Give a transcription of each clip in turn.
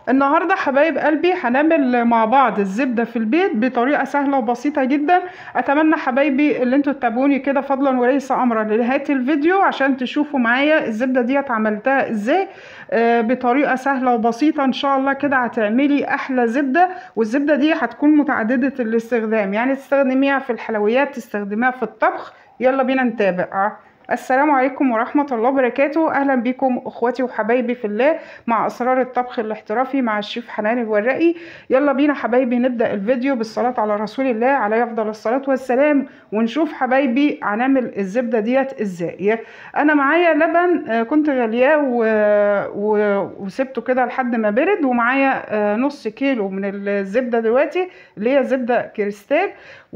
النهارده حبايب قلبي هنعمل مع بعض الزبده في البيت بطريقه سهله وبسيطه جدا اتمنى حبايبي اللي انتوا تتابعوني كده فضلا وليس امرا لنهايه الفيديو عشان تشوفوا معايا الزبده ديت عملتها ازاي آه، بطريقه سهله وبسيطه ان شاء الله كده هتعملي احلى زبده والزبده دي هتكون متعدده الاستخدام يعني تستخدميها في الحلويات تستخدميها في الطبخ يلا بينا نتابع السلام عليكم ورحمة الله وبركاته أهلا بكم أخواتي وحبايبي في الله مع أسرار الطبخ الاحترافي مع الشيف حنان الورقي يلا بينا حبايبي نبدأ الفيديو بالصلاة على رسول الله عليه أفضل الصلاة والسلام ونشوف حبايبي هنعمل الزبدة ديت إزاي أنا معايا لبن آه، كنت غالياه و... و... وسبته كده لحد ما برد ومعايا آه، نص كيلو من الزبدة دلوقتي اللي هي زبدة كريستال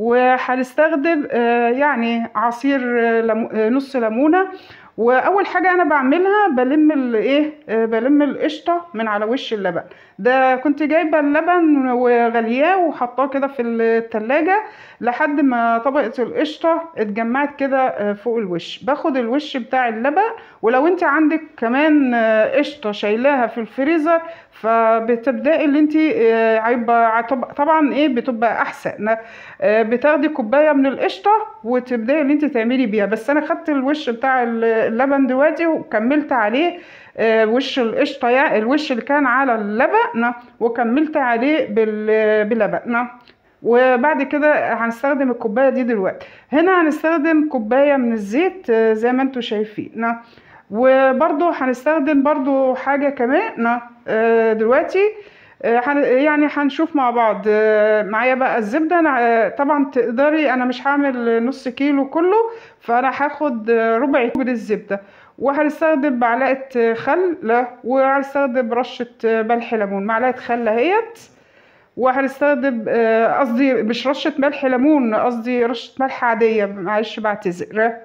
وهنستخدم آه، يعني عصير آه، ليمو- آه، نص ليمونه واول حاجه انا بعملها بلم الايه آه، بلم القشطه من على وش اللبن ده كنت جايبه اللبن وغلياه وحطاه كده في التلاجة لحد ما طبقه القشطه اتجمعت كده آه، فوق الوش باخد الوش بتاع اللبن ولو انت عندك كمان آه، قشطه شايلاها في الفريزر فبتبداي اللي انت آه، هيبقى طب- طبعا ايه بتبقى احسن آه، بتاخدي كوبايه من القشطه وتبداي اللي انت تعملي بيها بس انا خدت الوش بتاع اللبن دلوقتي وكملت عليه آه، وش القشطه يعني الوش اللي كان على اللبن وكملت عليه بال- بلبن وبعد كده هنستخدم الكوبايه دي دلوقتي هنا هنستخدم كوبايه من الزيت آه، زي ما انتم شايفين وبرضو هنستخدم برضو حاجه كمان آه، دلوقتي آه، هن- يعني هنشوف مع بعض آه، معايا بقى الزبدة أنا آه، طبعا تقدري أنا مش هعمل نص كيلو كله فأنا هاخد آه، ربع كيلو من الزبدة وهنستخدم معلقة آه، خل لا وهنستخدم رشة آه، ملح ليمون معلقة خل اهيت وهنستخدم آه، قصدي مش رشة ملح ليمون قصدي رشة ملح عادية معلش بعتذر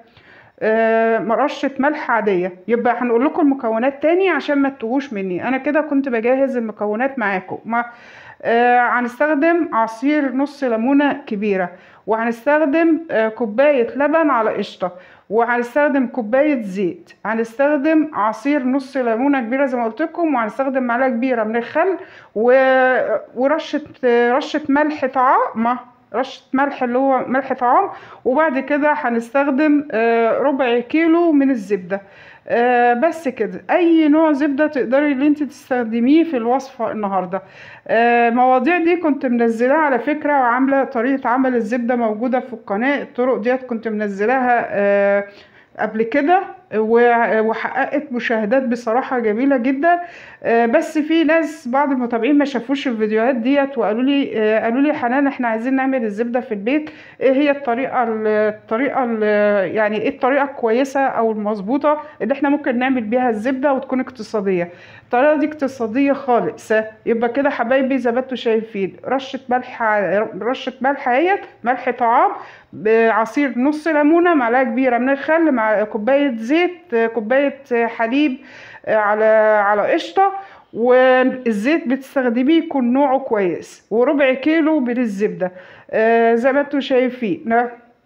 آه، رشة ملح عادية يبقى هنقول لكم المكونات تاني عشان ما تتوهوش مني انا كده كنت بجهز المكونات معاكم ما آه، هنستخدم عصير نص ليمونة كبيرة وهنستخدم آه، كوباية لبن على قشطة وهنستخدم كوباية زيت هنستخدم عصير نص ليمونة كبيرة زي ما قلت لكم وهنستخدم معلقة كبيرة من الخل و... ورشة آه، رشة ملح طعام رشة ملح اللي هو ملح طعام وبعد كده هنستخدم آه، ربع كيلو من الزبدة آه، بس كده اي نوع زبدة تقدري اللي انت تستخدميه في الوصفة النهاردة آه، المواضيع دي كنت منزلاها على فكرة وعاملة طريقة عمل الزبدة موجودة في القناة الطرق ديت كنت منزلاها آه، قبل كده و- وحققت مشاهدات بصراحة جميلة جدا آه، بس في ناس بعض المتابعين ما شافوش الفيديوهات ديت وقالوا لي آه، قالوا لي حنان احنا عايزين نعمل الزبدة في البيت ايه هي الطريقة ال- الطريقة ال- يعني ايه الطريقة الكويسة او المظبوطة اللي احنا ممكن نعمل بيها الزبدة وتكون اقتصادية الطريقة دي اقتصادية خالص يبقى كده حبايبي زي ما انتوا شايفين رشة ملح ع- رشة ملح اهيت ملح طعام بعصير نص ليمونة معلقة كبيرة من الخل مع كوباية زيت كوباية حليب على على قشطة والزيت بتستخدميه يكون نوعه كويس وربع كيلو من الزبدة آه، زي ما انتوا شايفين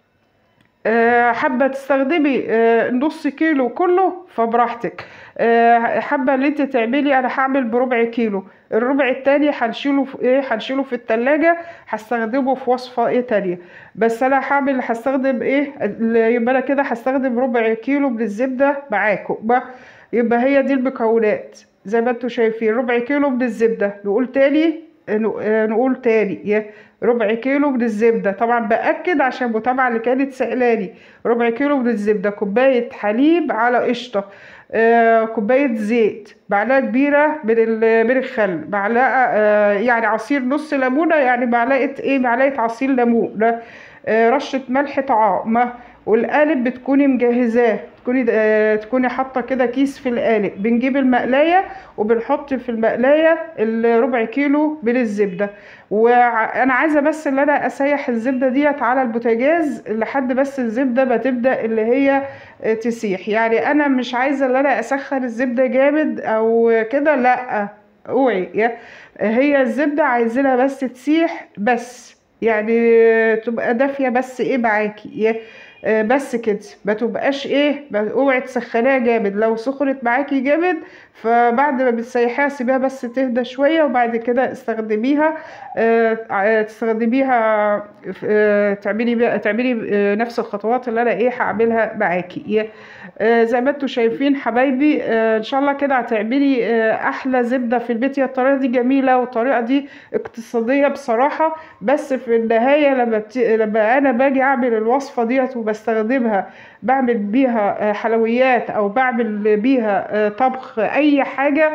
آه، حابة تستخدمي آه، نص كيلو كله فبراحتك آه، حابة ان انت تعملي انا هعمل بربع كيلو الربع التاني هنشيله في ايه هنشيله في التلاجة هستخدمه في وصفة ايه تانية بس انا هعمل هستخدم ايه ال- يبقى انا كده هستخدم ربع كيلو من الزبدة معاكم ب- يبقى هي دي المكونات زي ما انتوا شايفين ربع كيلو من الزبدة نقول تاني ن- آه، نقول تاني يا ربع كيلو من الزبدة طبعا بأكد عشان المتابعة اللي كانت سألاني ربع كيلو من الزبدة كوباية حليب على قشطة آه، كوباية زيت معلقة كبيرة من ال- من الخل معلقة آه، يعني عصير نص ليمونة يعني معلقة ايه معلقة عصير ليمون آه، رشة ملح طعام والقالب بتكوني مجهزاه تكوني آه، تكوني حاطه كده كيس في القالب بنجيب المقلايه وبنحط في المقلايه الربع كيلو من الزبده وانا عايزه بس ان انا اسيح الزبده ديت على البوتاجاز لحد بس الزبده ما تبدا اللي هي آه، تسيح يعني انا مش عايزه ان انا اسخن الزبده جامد او كده لا اوعي يا- هي الزبده عايزينها بس تسيح بس يعني تبقى دافيه بس ايه معاكي يا- آه، بس كده ما تبقاش ايه ما- اوعي تسخنيها جامد لو سخنت معاكي جامد فبعد ما بتسيحيها سيبيها بس تهدى شويه وبعد كده استخدميها آه، ع- تستخدميها آه، تعملي بيها تعملي آه، نفس الخطوات اللي انا ايه هعملها معاكي آه، زي ما انتوا شايفين حبايبي آه، ان شاء الله كده هتعملي آه، احلى زبده في البيت هي الطريقه دي جميله والطريقه دي اقتصاديه بصراحه بس في النهايه لما بت... لما انا باجي اعمل الوصفه ديت وبستخدمها بعمل بيها آه، حلويات او بعمل بيها آه، طبخ اي حاجه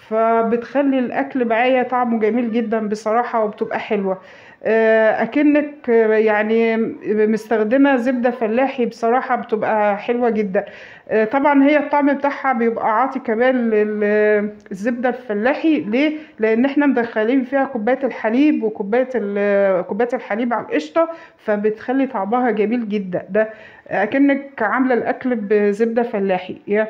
فبتخلي الاكل معايا طعمه جميل جدا بصراحه وبتبقى حلوه آه، اكنك آه، يعني مستخدمه زبده فلاحي بصراحه بتبقى حلوه جدا آه، طبعا هي الطعم بتاعها بيبقى عاطي كمان للزبده الفلاحي ليه لان احنا مدخلين فيها كوبايه الحليب وكوبايه ال- كوبايه الحليب على القشطه فبتخلي طعمها جميل جدا ده اكنك عامله الاكل بزبده فلاحي يا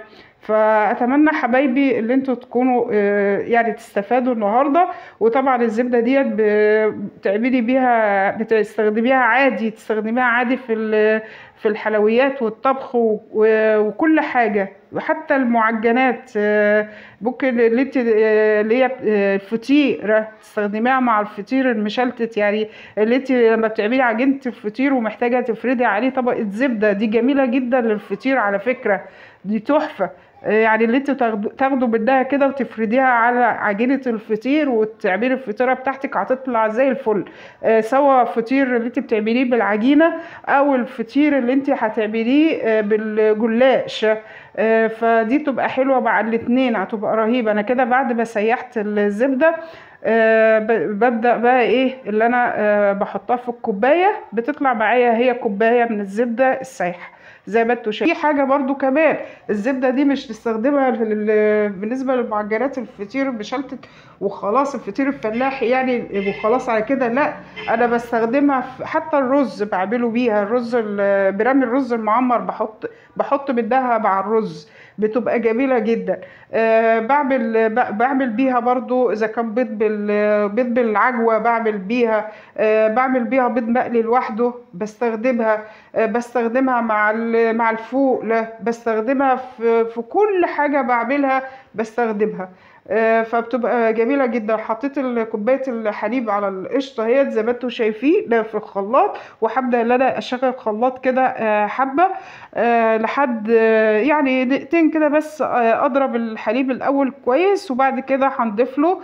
فاتمنى حبايبي اللي انتوا تكونوا آه، يعني تستفادوا النهارده وطبعا الزبده ديت ب- بتعملي بيها بتستخدميها عادي تستخدميها عادي في ال- في الحلويات والطبخ و- و- وكل حاجه وحتى المعجنات آه، ممكن اللي انت آه، اللي هي آه، الفطير تستخدميها مع الفطير المشلتت يعني اللي انت لما بتعملي عجينه الفطير ومحتاجه تفردي عليه طبقه زبده دي جميله جدا للفطير على فكره دي تحفه يعني اللي انتوا تاخدوا تاخدوا منها كده وتفرديها على عجينة الفطير وتعملي الفطيرة بتاعتك هتطلع زي الفل آه، سواء فطير اللي انت بتعمليه بالعجينة او الفطير اللي انت هتعمليه آه، بالجلاش آه، فدي تبقى حلوة مع الاتنين هتبقى رهيبة انا كده بعد ما سيحت الزبدة آه، ب- ببدأ بقى ايه اللي انا آه، بحطها في الكوباية بتطلع معايا هي كوباية من الزبدة السايحة زي ما انتوا شايفين في حاجة برضو كمان الزبدة دي مش تستخدمها لل- بالنسبة للمعجنات الفطير المشلتت وخلاص الفطير الفلاحي يعني وخلاص على كده لا انا بستخدمها في حتى الرز بعمله بيها الرز ال- برامي الرز المعمر بحط بحط منها مع الرز بتبقى جميلة جدا أه بعمل ب- بعمل بيها برضو اذا كان بيض بال بيض بالعجوة بعمل بيها أه بعمل بيها بيض مقلي لوحده بستخدمها أه بستخدمها مع ال- مع الفوق لا بستخدمها في في كل حاجة بعملها بستخدمها آه، فبتبقى جميلة جدا حطيت ال- كوباية الحليب على القشطة اهيت زي ما انتوا شايفين ده في الخلاط وهبدأ ان انا اشغل الخلاط كده آه، حبة آه، لحد آه، يعني دقيقتين كده بس آه، اضرب الحليب الاول كويس وبعد كده هنضيف له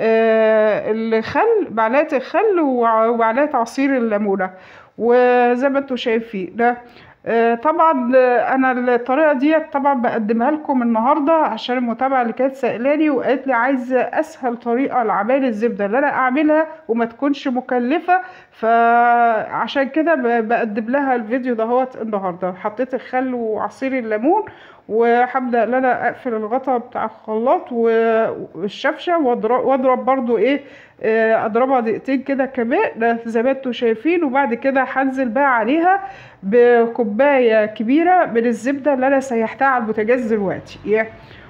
آه، الخل معلقة الخل وع- ومعلقة عصير الليمونة وزي ما انتوا شايفين ده آه، طبعا آه، انا الطريقه ديت طبعا بقدمها لكم النهارده عشان المتابعه اللي كانت سائلاني وقالت لي عايزه اسهل طريقه لعمل الزبده اللي انا اعملها وما تكونش مكلفه فعشان كده ب- بقدم لها الفيديو دهوت النهارده حطيت الخل وعصير الليمون وهبدا ان انا اقفل الغطا بتاع الخلاط و- والشفشه واضرب واضرب برضو ايه آه، اضربها دقيقتين كده كمان ده زي ما انتوا شايفين وبعد كده هنزل بقى عليها بكوبايه كبيره من الزبده اللي انا سيحتها على البوتاجاز دلوقتي يا.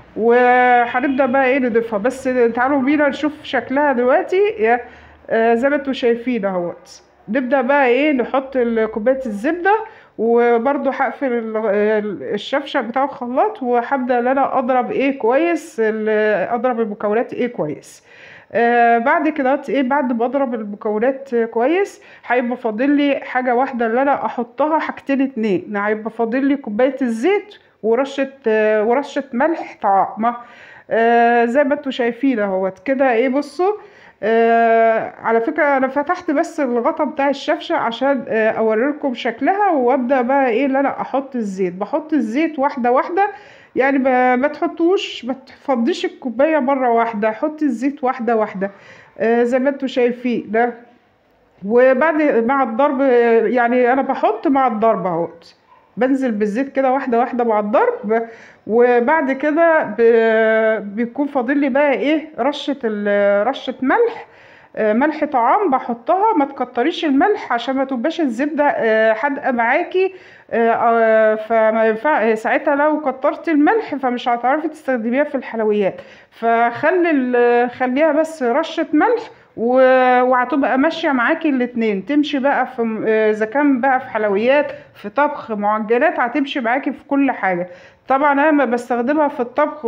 وهنبدا بقى ايه نضيفها بس تعالوا بينا نشوف شكلها دلوقتي يا. آه، زي ما انتوا شايفين اهوت نبدا بقى ايه نحط ال- كوبايه الزبده وبرضو هقفل ال- ال- الشفشق بتاع الخلاط وهبدا ان انا اضرب ايه كويس ال- اضرب المكونات ايه كويس آه بعد كده ايه بعد ما اضرب المكونات كويس هيبقى فاضل لي حاجه واحده اللي انا احطها حاجتين اتنين هيبقى فاضل لي كوبايه الزيت ورشه آه ورشه ملح طعام آه زي ما انتوا شايفين اهوت كده ايه بصوا آه على فكرة أنا فتحت بس الغطا بتاع الشفشة عشان آه أوريلكم شكلها وأبدأ بقى إيه اللي أنا أحط الزيت بحط الزيت واحدة واحدة يعني ما, ما تحطوش ما تفضيش الكوباية مرة واحدة حطي الزيت واحدة واحدة آه زي ما انتوا شايفين ده وبعد مع الضرب آه، يعني أنا بحط مع الضرب اهوت بنزل بالزيت كده واحدة واحدة مع الضرب وبعد كده ب- بيكون فاضل لي بقى ايه رشة ال- رشة ملح آه، ملح طعام بحطها ما تكتريش الملح عشان ما تبقاش الزبدة آه، حادقة معاكي آه، آه، فما ينفع ساعتها لو كترت الملح فمش هتعرفي تستخدميها في الحلويات فخلي ال- خليها بس رشة ملح و- وهتبقى ماشيه معاكي الاتنين تمشي بقى في م- آه، اذا كان بقى في حلويات في طبخ معجنات هتمشي معاكي في كل حاجه طبعا انا ما بستخدمها في الطبخ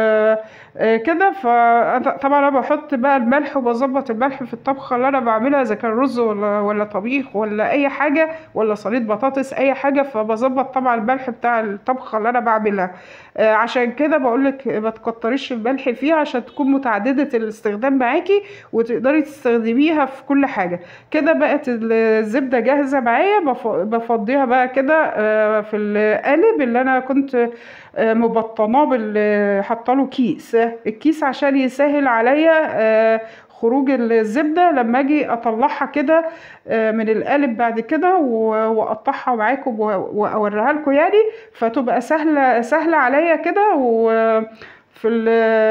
وكده فطبعا انا بحط بقى الملح وبظبط الملح في الطبخه اللي انا بعملها اذا كان رز ولا ولا طبيخ ولا اي حاجه ولا صينيه بطاطس اي حاجه فبظبط طبعا الملح بتاع الطبخه اللي انا بعملها آه، عشان كده بقول لك ما تكتريش الملح فيها عشان تكون متعدده الاستخدام معاكي وتقدري تستخدميها في كل حاجه كده بقت الزبده جاهزه معايا بف- بفضيها بقى كده آه، في القالب اللي انا كنت آه، مبطناه بال حاطه له كيس الكيس عشان يسهل عليا آه، خروج الزبده لما اجي اطلعها كده آه، من القالب بعد كده و- واقطعها معاكم و- واوريها لكم يعني فتبقى سهله سهله عليا كده وفي ال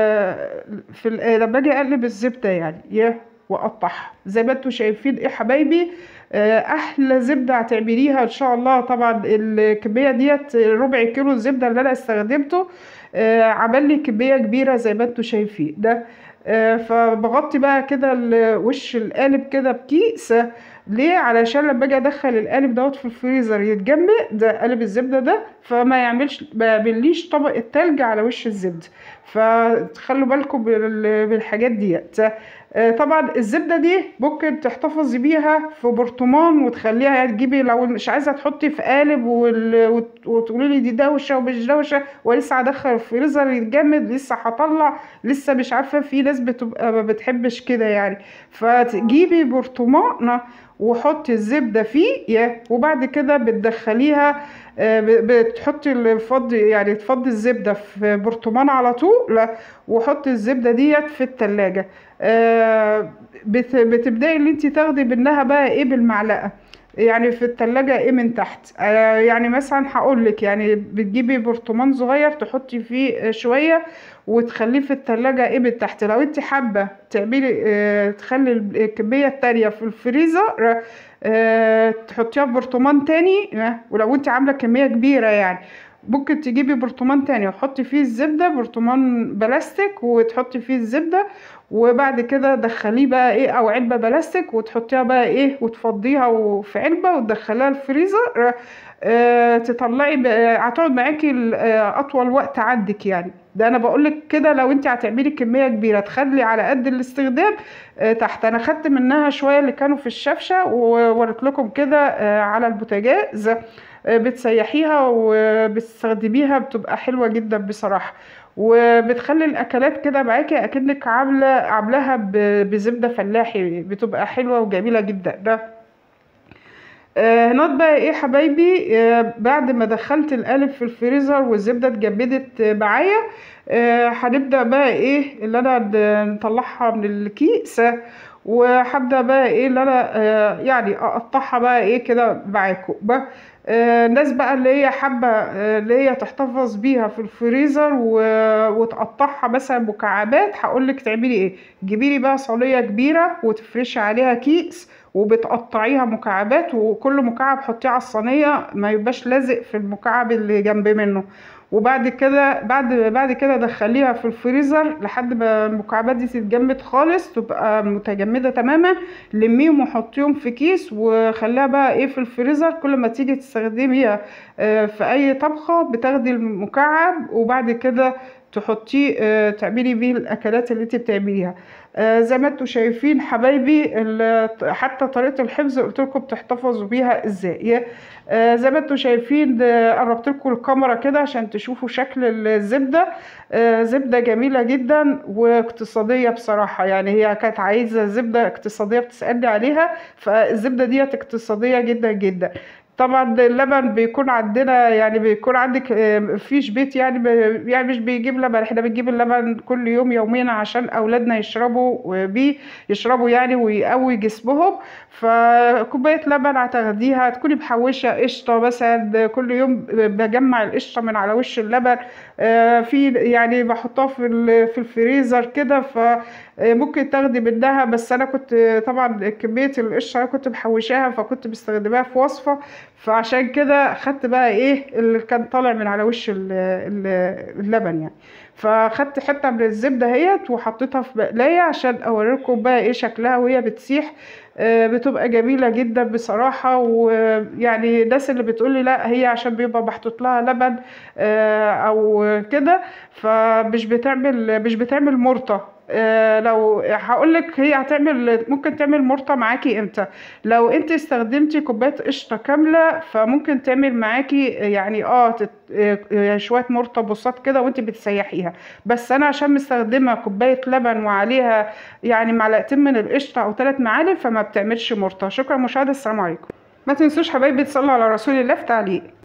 في ال لما اجي اقلب الزبده يعني يا واقطعها زي ما انتم شايفين ايه حبايبي آه، احلى زبده هتعمليها ان شاء الله طبعا الكميه ديت ربع كيلو الزبده اللي انا استخدمته آه، عمل لي كميه كبيره زي ما انتم شايفين ده آه، فبغطي بقى كده ال- وش القالب كده بكيس ليه علشان لما اجي ادخل القالب دوت في الفريزر يتجمد ده قالب الزبده ده فما يعملش ما يعمليش طبقه تلج على وش الزبده فتخلوا بالكم بال- بالحاجات ديت آه، طبعا الزبده دي ممكن تحتفظي بيها في برطمان وتخليها يعني تجيبي لو مش عايزه تحطي في قالب وال- وت- وتقولي لي دي دوشه ومش دوشه ولسه هدخل الفريزر يتجمد لسه هطلع لسه مش عارفه في ناس بتبقى ما بتحبش كده يعني فتجيبي برطمان وحطي الزبده فيه يا وبعد كده بتدخليها آه، ب- بتحطي الفضي يعني تفضي الزبده في برطمان على طول وحطي الزبده ديت في التلاجة آه، بت- بتبداي ان انت تاخدي منها بقى ايه بالمعلقه يعني في التلاجة ايه من تحت آه يعني مثلا هقول لك يعني بتجيبي برطمان صغير تحطي فيه شوية وتخليه في التلاجة ايه من تحت لو انت حابة تعملي آه تخلي الكمية التانية في الفريزر آه تحطيها في برطمان تاني آه ولو انت عاملة كمية كبيرة يعني ممكن تجيبي برطمان تاني وتحطي فيه الزبدة برطمان بلاستيك وتحطي فيه الزبدة وبعد كده دخليه بقى ايه او علبة بلاستيك وتحطيها بقى ايه وتفضيها في علبة وتدخليها الفريزر آه تطلعي بقى- هتقعد معاكي ال- آه، اطول وقت عندك يعني ده انا بقولك كده لو انت هتعملي كمية كبيرة تخلي على قد الاستخدام آه تحت انا خدت منها شوية اللي كانوا في الشفشة ووريت لكم كده آه على البوتاجاز آه، بتسيحيها وبتستخدميها بتبقى حلوة جدا بصراحة وبتخلي الاكلات كده معاكي اكنك عامله عاملاها ب- بزبده فلاحي بتبقى حلوه وجميله جدا ده آه، هناك بقى ايه حبايبي آه، بعد ما دخلت القالب في الفريزر والزبده اتجمدت آه، معايا آه، هنبدا بقى ايه اللي انا ن- نطلعها من الكيس آه، وهبدا بقى ايه اللي انا آه، يعني اقطعها بقى ايه كده معاكم بقى آه، الناس بقى اللي هي حابه آه، اللي هي تحتفظ بيها في الفريزر و- وتقطعها مثلا مكعبات هقولك تعملي ايه تجيبي لي بقى صينيه كبيره وتفرشي عليها كيس وبتقطعيها مكعبات وكل مكعب حطيه على الصينيه ما يبقاش لازق في المكعب اللي جنب منه وبعد كده بعد بعد كده دخليها في الفريزر لحد ما المكعبات دي تتجمد خالص تبقى متجمده تماما لميهم وحطيهم في كيس وخليها بقى ايه في الفريزر كل ما تيجي تستخدميها آه، في اي طبخه بتاخدي المكعب وبعد كده تحطيه آه، تعملي بيه الاكلات اللي انت بتعمليها آه، زي ما انتم شايفين حبايبي ال- حتى طريقه الحفظ قلت لكم بتحتفظوا بيها ازاي آه، زي ما انتم شايفين ده قربت لكم الكاميرا كده عشان تشوفوا شكل الزبده آه، زبده جميله جدا واقتصاديه بصراحه يعني هي كانت عايزه زبده اقتصاديه بتسالني عليها فالزبده ديت اقتصاديه جدا جدا طبعا اللبن بيكون عندنا يعني بيكون عندك آه، مفيش بيت يعني ب- يعني مش بيجيب لبن احنا بنجيب اللبن كل يوم يومين عشان اولادنا يشربوا بيه يشربوا يعني ويقوي جسمهم فكوبايه لبن هتاخديها تكوني محوشه قشطه مثلا كل يوم بجمع القشطه من على وش اللبن آه، في يعني بحطها في ال- في الفريزر كده فممكن تاخدي منها بس انا كنت طبعا كميه القشطه انا كنت محوشاها فكنت بستخدمها في وصفه فعشان كده خدت بقى ايه اللي كان طالع من على وش ال- ال- اللبن يعني فخدت حته من الزبده اهيت وحطيتها في بقلايه عشان اوريكم بقى ايه شكلها وهي بتسيح آه، بتبقى جميله جدا بصراحه ويعني الناس اللي بتقولي لا هي عشان بيبقى محطوط لها لبن آه، او كده فمش بتعمل مش بتعمل مرطه آه، لو هقول لك هي هتعمل ممكن تعمل مرطه معاكي امتى لو انت استخدمتي كوبايه قشطه كامله فممكن تعمل معاكي يعني اه تت- آه، شويه مرطه بساط كده وانت بتسيحيها بس انا عشان مستخدمه كوبايه لبن وعليها يعني معلقتين من القشطه او ثلاث معالق فما بتعملش مرطه شكرا مشاهده السلام عليكم ما تنسوش حبايبي تصلوا على رسول الله في تعليق